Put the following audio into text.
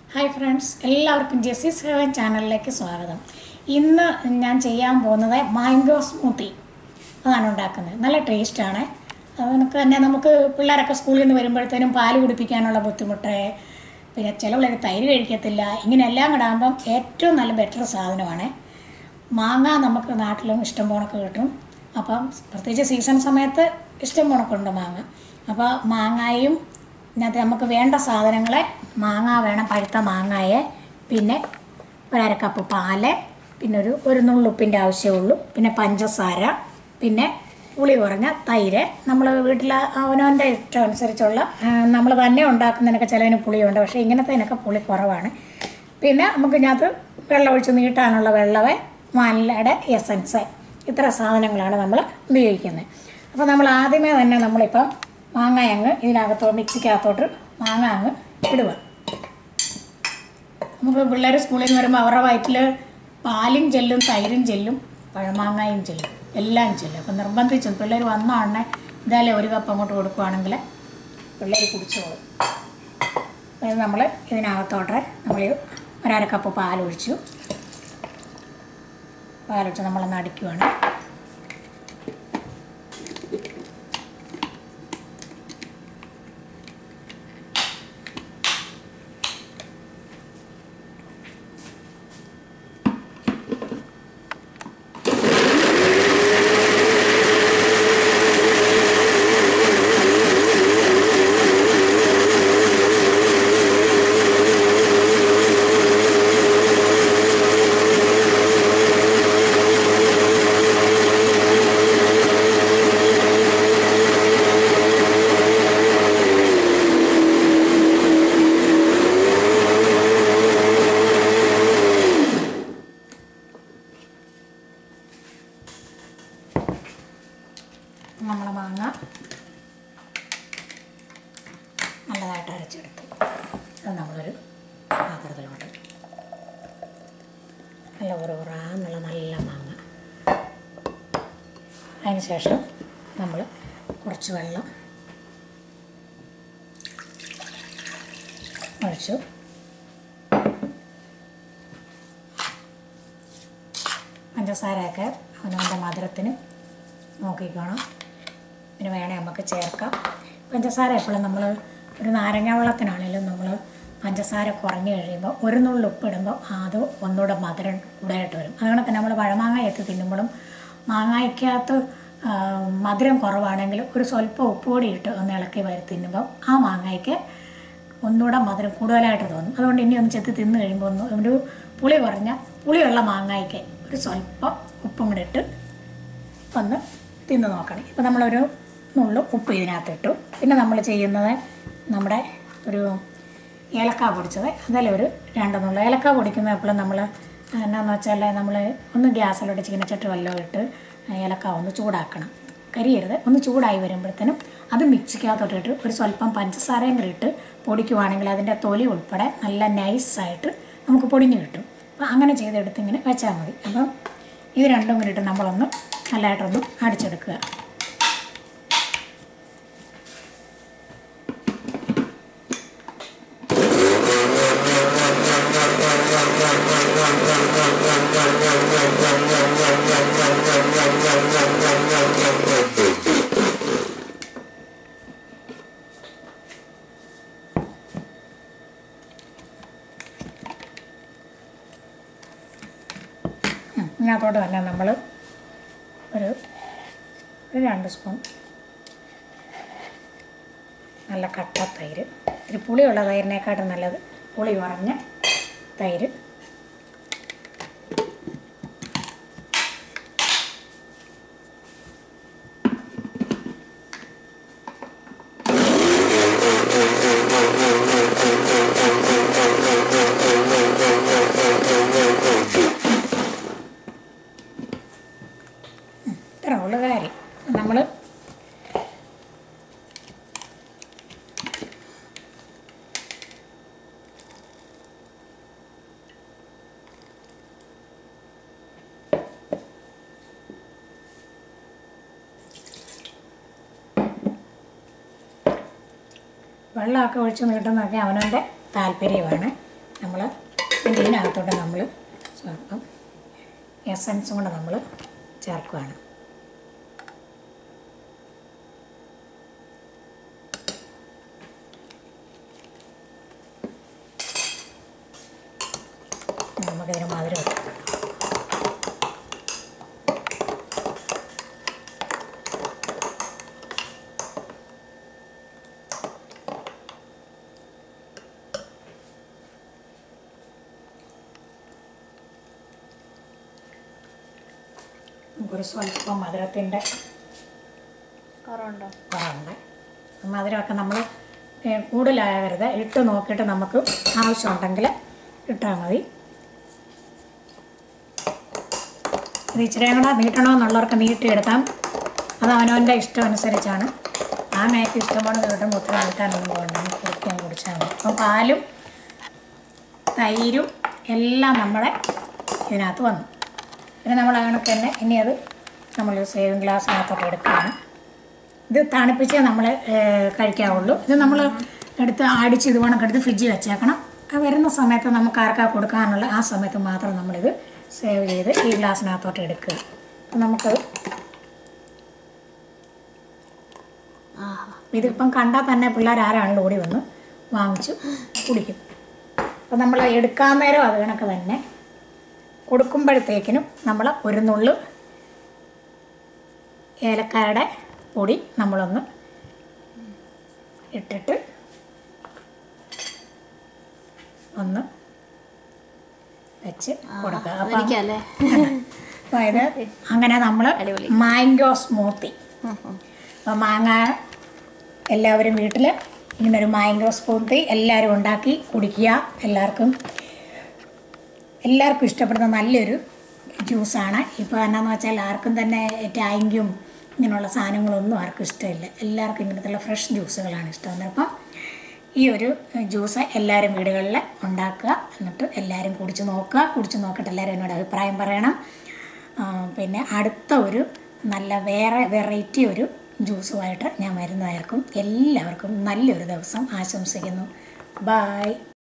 Hi friends എല്ലാവർക്കും Jessy seven ചാനലിലേക്ക് സ്വാഗതം ഇന്ന് ഞാൻ ചെയ്യാൻ പോകുന്നത് മാംഗോ സ്മൂത്തി അതാണ് ഉണ്ടാക്കുന്നത് നല്ല ടേസ്റ്റാണ് അത് നമുക്ക് തന്നെ നമുക്ക് പിള്ളേരൊക്കെ സ്കൂളിൽ നിന്ന് വരുമ്പോഴത്തേനും പാല് കുടിപ്പിക്കാനുള്ള ബുദ്ധിമുട്ട് പിന്നെ ചില പിള്ളേർ തൈര് കഴിക്കത്തില്ല ഇങ്ങനെ എല്ലാം കൂടെ ആകുമ്പം ഏറ്റവും നല്ല ബെറ്റർ സാധനമാണ് മാങ്ങ നമുക്ക് നാട്ടിലും ഇഷ്ടം പോണക്ക് കിട്ടും അപ്പം പ്രത്യേകിച്ച് സീസൺ സമയത്ത് ഇഷ്ടം പോണക്കുണ്ട് മാങ്ങ അപ്പോൾ മാങ്ങായും ഇതിനകത്ത് നമുക്ക് വേണ്ട സാധനങ്ങൾ മാങ്ങ വേണം പഴുത്ത മാങ്ങയെ പിന്നെ ഒരു അര കപ്പ് പാല് പിന്നെ ഒരു ഒരു നുള്ളുപ്പിൻ്റെ ആവശ്യമുള്ളൂ പിന്നെ പഞ്ചസാര പിന്നെ പുളി കുറഞ്ഞ തൈര് നമ്മൾ വീട്ടിൽ അവനവൻ്റെ ഇഷ്ടം അനുസരിച്ചുള്ള നമ്മൾ തന്നെ ഉണ്ടാക്കുന്നതിനൊക്കെ ചിലതിന് പുളിയുണ്ട് പക്ഷേ ഇങ്ങനത്തേനൊക്കെ പുളി കുറവാണ് പിന്നെ നമുക്ക് ഇതിനകത്ത് വെള്ളം ഒഴിച്ച് നീട്ടാനുള്ള വെള്ളമേ വാനിലയുടെ എസൻസ് ഇത്ര സാധനങ്ങളാണ് നമ്മൾ ഉപയോഗിക്കുന്നത് അപ്പോൾ നമ്മൾ ആദ്യമേ തന്നെ നമ്മളിപ്പം മാങ്ങ അങ്ങ് ഇതിനകത്തോ മിക്സിക്കകത്തോട്ട് മാങ്ങ അങ്ങ് ഇടുക നമുക്ക് പിള്ളേർ സ്കൂളിൽ നിന്ന് വരുമ്പോൾ അവരുടെ വയറ്റിൽ പാലും ചെല്ലും തൈരും ചെല്ലും പഴമാങ്ങയും ചെല്ലും എല്ലാം ചെല്ലും അപ്പം നിർബന്ധിച്ചും പിള്ളേർ വന്നാണെ ഇതായാലും ഒരു കപ്പ് അങ്ങോട്ട് കൊടുക്കുവാണെങ്കിൽ പിള്ളേർ കുടിച്ചോളും അപ്പോൾ ഇത് നമ്മൾ ഇതിനകത്തോട്ട് നമ്മൾ ഒരര കപ്പ് പാലൊഴിച്ചു പാലൊഴിച്ച് നമ്മളൊന്ന് അടിക്കുവാണ് നമ്മൾ മാങ്ങ നല്ലതായിട്ട് അരച്ചെടുത്ത് അത് നമ്മളൊരു പാത്രത്തിലോട്ട് നല്ല ഉറവുറാന്നുള്ള നല്ല മാങ്ങ അതിന് ശേഷം നമ്മൾ കുറച്ച് വെള്ളം ഒഴിച്ചു പഞ്ചസാരയൊക്കെ അവനവൻ്റെ മധുരത്തിന് നോക്കിക്കോണം പിന്നെ വേണേൽ നമുക്ക് ചേർക്കാം പഞ്ചസാര എപ്പോഴും നമ്മൾ ഒരു നാരങ്ങ വെള്ളത്തിനാണെങ്കിലും നമ്മൾ പഞ്ചസാര കുറഞ്ഞു കഴിയുമ്പോൾ ഒരു നുള്ളു ഉപ്പിടുമ്പോൾ അത് ഒന്നുകൂടെ മധുരം കൂടുതലായിട്ട് വരും അതുകൊണ്ട് തന്നെ നമ്മൾ പഴമാങ്ങ എത്തി തിന്നുമ്പോഴും മാങ്ങയ്ക്കകത്ത് ആ, മധുരം കുറവാണെങ്കിൽ ഒരു സ്വല്പം ഉപ്പ് കൂടി ഇട്ട് ഒന്ന് ഇളക്കി വരി തിന്നുമ്പോൾ ആ മാങ്ങയ്ക്ക് ഒന്നുകൂടെ മധുരം കൂടുതലായിട്ട് തോന്നും അതുകൊണ്ട് ഇനി ഒന്ന് ചെത്തി തിന്ന് കഴിയുമ്പോൾ ഒന്ന് ഒരു പുളി കുറഞ്ഞ പുളിയുള്ള മാങ്ങയ്ക്ക് ഒരു സ്വല്പം ഉപ്പും കൂടെ ഇട്ട് ഒന്ന് തിന്ന് നോക്കണം ഇപ്പോൾ നമ്മളൊരു നുള്ളു ഉപ്പ് ഇതിനകത്തിട്ടു പിന്നെ നമ്മൾ ചെയ്യുന്നത് നമ്മുടെ ഒരു ഏലക്ക പൊടിച്ചത് അതിലൊരു രണ്ട് നുള്ളു ഏലക്ക പൊടിക്കുന്ന എപ്പോഴും നമ്മൾ എന്നാന്ന് വെച്ചാൽ നമ്മൾ ഒന്ന് ഗ്യാസിലോട്ട് ചീനച്ചട്ടി വല്ലതും ഇട്ട് ഏലക്ക ഒന്ന് ചൂടാക്കണം കരിയരുത് ഒന്ന് ചൂടായി വരുമ്പോഴത്തേനും അത് മിക്സിക്കകത്തോട്ടിട്ട് ഒരു സ്വല്പം പഞ്ചസാരയും കൂടി ഇട്ട് പൊടിക്കുവാണെങ്കിൽ അതിൻ്റെ തൊലി ഉൾപ്പെടെ നല്ല നൈസായിട്ട് നമുക്ക് പൊടിഞ്ഞ് കിട്ടും അപ്പോൾ അങ്ങനെ ചെയ്തെടുത്ത് ഇങ്ങനെ വെച്ചാൽ മതി അപ്പം ഇത് രണ്ടും കൂടി ഇട്ട് നമ്മളൊന്ന് നല്ലതായിട്ടൊന്ന് അടിച്ചെടുക്കുക ഉം, ഇതിനകത്തോട്ട് തന്നെ നമ്മൾ ഒരു ഒരു രണ്ട് സ്പൂൺ നല്ല കട്ട തൈര് ഇത്തിരി പുളിയുള്ള തൈരിനേക്കാട്ടും നല്ലത് പുളി കുറഞ്ഞ തൈര് ഇത്ര ഉള്ള കാര്യം നമ്മൾ വെള്ളമൊക്കെ ഒഴിച്ച് നീട്ടുന്നതൊക്കെ അവനവൻ്റെ താല്പര്യമാണ് നമ്മൾ ഇതിൻ്റെ ഇതിനകത്തോട്ട് നമ്മൾ ചേർക്കും എസൻസും കൂടെ നമ്മൾ ചേർക്കുകയാണ് നമുക്കിതിന് മധുരം ഇടാം. നമുക്കൊരു സ്വല്പം മധുരത്തിൻ്റെ കുറവുണ്ടോ കുറവുണ്ട് മധുരമൊക്കെ നമ്മൾ കൂടുതലാകരുത് ഇട്ട് നോക്കിയിട്ട് നമുക്ക് ആവശ്യമുണ്ടെങ്കിൽ ഇട്ടാൽ മതി ഇത് ഇച്ചിരി കൂടെ നീട്ടണമെന്നുള്ളവർക്ക് നീട്ടിയെടുക്കാം അത് അവനവൻ്റെ ഇഷ്ടം അനുസരിച്ചാണ് ആ മേക്ക് ഇഷ്ടമാണ് കിട്ടുമ്പോൾ ഒത്തിരി നീട്ടാനൊന്നും പോകണ്ട കുടിക്കാൻ കുടിച്ചാൽ മതി അപ്പം പാലും തൈരും എല്ലാം നമ്മുടെ ഇതിനകത്ത് വന്നു പിന്നെ നമ്മൾ കണക്ക് തന്നെ ഇനി അത് നമ്മൾ സേവിങ് ഗ്ലാസ്സിനകത്തോട്ട് എടുക്കുകയാണ് ഇത് തണുപ്പിച്ചേ നമ്മൾ കഴിക്കാവുള്ളൂ ഇത് നമ്മൾ എടുത്ത് അടിച്ച് ഇത് വേണം എടുത്ത് ഫ്രിഡ്ജിൽ വെച്ചേക്കണം ആ വരുന്ന സമയത്ത് നമുക്ക് ആർക്കാ കൊടുക്കാനുള്ള ആ സമയത്ത് മാത്രം നമ്മളിത് സേവ് ചെയ്ത് ഈ ഗ്ലാസ്സിനകത്തോട്ട് എടുക്കുക അപ്പം നമുക്കത് ഇതിപ്പം കണ്ടാൽ തന്നെ പിള്ളേർ ആരാണല്ലോ ഓടി വന്ന് വാങ്ങിച്ചു കുടിക്കും അപ്പം നമ്മൾ എടുക്കാൻ നേരം അത് കണക്ക് തന്നെ കൊടുക്കുമ്പോഴത്തേക്കിനും നമ്മൾ ഒരു നുള്ളു ഏലക്കായുടെ പൊടി നമ്മളൊന്ന് ഇട്ടിട്ട് ഒന്ന് വെച്ച് കൊടുക്കുക അപ്പം എനിക്കല്ലേ അതായത് അങ്ങനെ നമ്മൾ മാംഗോ സ്മൂത്തി അപ്പം മാങ്ങ എല്ലാവരും വീട്ടിൽ ഇങ്ങനൊരു മാംഗോ സ്മൂത്തി എല്ലാവരും ഉണ്ടാക്കി കുടിക്കുക എല്ലാവർക്കും എല്ലാവർക്കും ഇഷ്ടപ്പെടുന്ന നല്ലൊരു ജ്യൂസാണ് ഇപ്പോൾ എന്നാന്ന് വെച്ചാൽ ആർക്കും തന്നെ ടാങ്കും ഇങ്ങനെയുള്ള സാധനങ്ങളൊന്നും ആർക്കും ഇഷ്ടമില്ല എല്ലാവർക്കും ഇങ്ങനത്തുള്ള ഫ്രഷ് ജ്യൂസുകളാണ് ഇഷ്ടം അപ്പം ഈ ഒരു ജ്യൂസ് എല്ലാവരും വീടുകളിൽ ഉണ്ടാക്കുക എന്നിട്ട് എല്ലാവരും കുടിച്ച് നോക്കുക കുടിച്ച് നോക്കിയിട്ട് എല്ലാവരും എന്നോട് അഭിപ്രായം പറയണം ആ, പിന്നെ അടുത്ത ഒരു നല്ല വേറെ വെറൈറ്റി ഒരു ജ്യൂസുമായിട്ട് ഞാൻ വരുന്നതായിരിക്കും എല്ലാവർക്കും നല്ലൊരു ദിവസം ആശംസിക്കുന്നു ബായ്